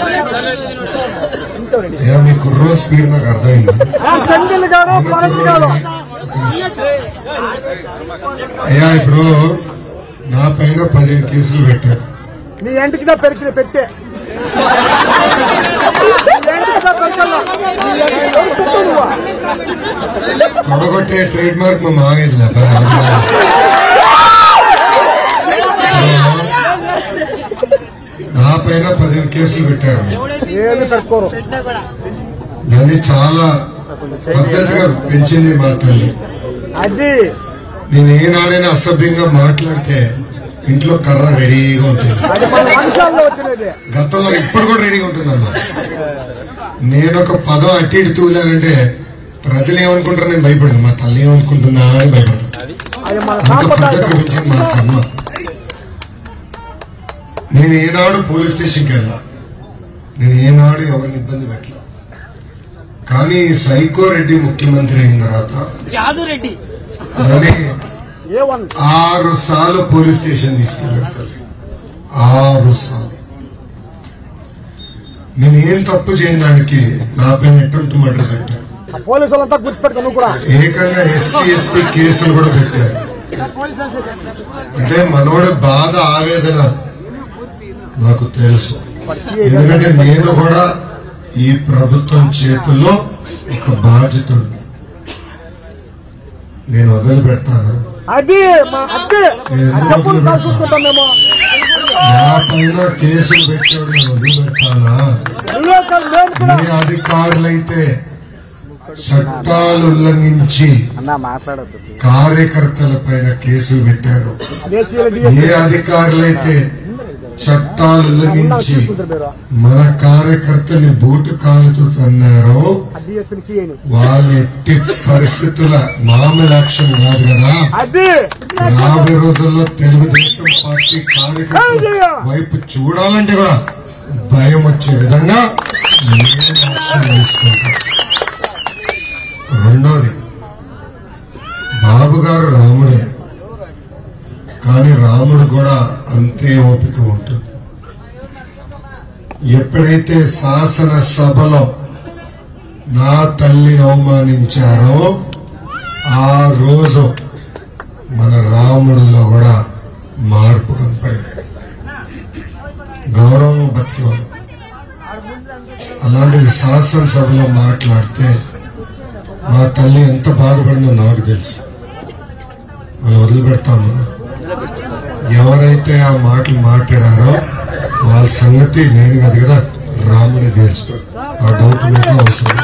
అయ్యా మీ కుర్రో స్పీడ్ నాకు అర్థమైంది సంగిల్ గారు ఆయన పరంజి గారు కుర్రోడే. అయ్యా ఇప్పుడు నా పైన పదిహేను కేసులు పెట్టారు నీ ఎంటికి దా పెరిచిన పెట్టే నీ ఎంటికి దా పెరకల్లా. నీ ఎంటికి ఎవరు పెట్టు నువ్వు? తొడగొట్టే ట్రేడ్ మార్క్ మా మావేది లేప నా పైన పదిహేను కేసులు పెట్టారు ఏమి పెట్టుకోరు నన్ను చాలా పద్ధతిగా పెంచింది మా తల్లి అది నేను ఏనాడైనా అసభ్యంగా మాట్లాడితే ఇంట్లో కర్ర రెడీగా ఉంటుంది అది మన వంశాల్లో వచ్చినది గతంలో ఇప్పుడు కూడా రెడీగా ఉంటుందమ్మా నేను ఒక పదం అట్టి ఇటు తూలానంటే ప్రజలు ఏమనుకుంటారు నేను భయపడదు మా తల్లి ఏమనుకుంటుందా అని భయపడతాను అది మన అంత పద్ధతిగా సాంప్రదాయం పెంచింది మా అమ్మ నేను ఏనాడు పోలీస్ స్టేషన్కి వెళ్ళా నేను ఏనాడు ఎవరిని ఇబ్బంది పెట్టలా కానీ సైకో రెడ్డి ముఖ్యమంత్రి అయిన తర్వాత జాదురెడ్డి నన్ను ఏ వన్ ఆరు సార్లు పోలీస్ స్టేషన్ తీసుకెళ్ళారు తల్లి ఆరు సార్లు నేను ఏం తప్పు చేయని దానికి నా పైన ఎటువంటి మర్డర్ పెట్టారు ఆ పోలీసు వాళ్ళంతా గుర్తుపెట్టుకో నువ్వు కూడా ఏకంగా ఎస్సీ ఎస్టీ కేసులు కూడా పెట్టారు అంటే మనోడి బాధ ఆవేదన నాకు తెలుసు ఎందుకంటే నేను కూడా ఈ ప్రభుత్వం చేతుల్లో ఒక బాధ్యతుడు నేను వదిలిపెడతాను అది మా అద్దె అది చెప్పులు కాదు చూసుకుంటాం మేము నా పైన కేసులు పెట్టాడు నేను వదిలిపెడతానా నువ్వే కాదు నేను కూడా ఏ అధికారులైతే చట్టాలు ఉల్లంఘించి అన్నా మాట్లాడద్దు కార్యకర్తల పైన కేసులు పెట్టారు దేశీయుల ఏ డిఎస్పీ అధికారులైతే చట్టాలు ఉల్లంఘించి మీరు మన కార్యకర్తల్ని బూటు కాలుతూ తన్నారో ఆ డిఎస్పీని సీఐని వాళ్ళ ఎట్టి పరిస్థితుల మామూలు యాక్షన్ కాదు కదా అది రాబోయే రోజుల్లో తెలుగుదేశం పార్టీ కార్యకర్తల వైపు చూడాలంటే కూడా భయం వచ్చే విధంగా నేను యాక్షన్ తీసుకుంటాను రెండోది బాబు గారు రాముడే కానీ రాముడు కూడా అంతే ఓపిక ఉంటుంది ఎప్పుడైతే శాసనసభలో నా తల్లిని అవమానించారో ఆ రోజు మన రాముడిలో కూడా మార్పు కనపడింది గౌరవం బతికేవాళ్ళం అలాంటిది శాసనసభలో మాట్లాడితే మా తల్లి ఎంత బాధపడిందో నాకు తెలుసు మనం వదిలిపెడతామా ఎవరైతే ఆ మాటలు మాట్లాడారో వాళ్ళ సంగతి నేను కాదు కదా రాముడే తెలుస్తాడు ఆ డౌట్ మీకు అవసరం